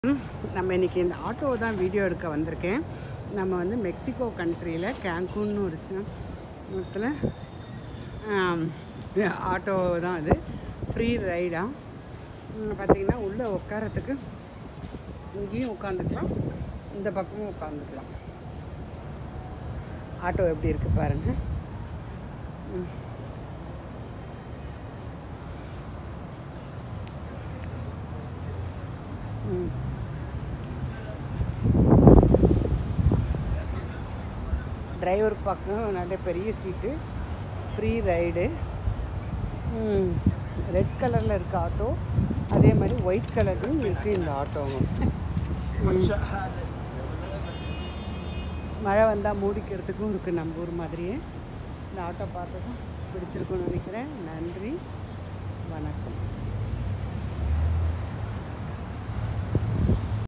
நம்ம இன்றைக்கி இந்த ஆட்டோ தான் வீடியோ எடுக்க வந்திருக்கேன் நம்ம வந்து மெக்சிகோ கண்ட்ரியில் கேங்கூன்னு ஒரு இடத்துல ஆட்டோ தான் இது ஃப்ரீ ரைடாக பார்த்தீங்கன்னா உள்ளே உட்காரத்துக்கு இங்கேயும் உட்காந்துக்கலாம் இந்த பக்கமும் உட்காந்துக்கலாம் ஆட்டோ எப்படி இருக்குது பாருங்கள் ம் டிரைவர் பக்கம் நல்ல பெரிய சீட்டு ஃப்ரீ ரைடு ரெட் கலரில் இருக்க ஆட்டோ அதே மாதிரி ஒயிட் கலர்லையும் இருக்குது இந்த ஆட்டோவும் மழை வந்தால் மூடிக்கிறதுக்கும் இருக்குது நம்ம ஊர் மாதிரியே இந்த ஆட்டோ பார்த்ததும் பிடிச்சிருக்குன்னு நினைக்கிறேன் நன்றி வணக்கம்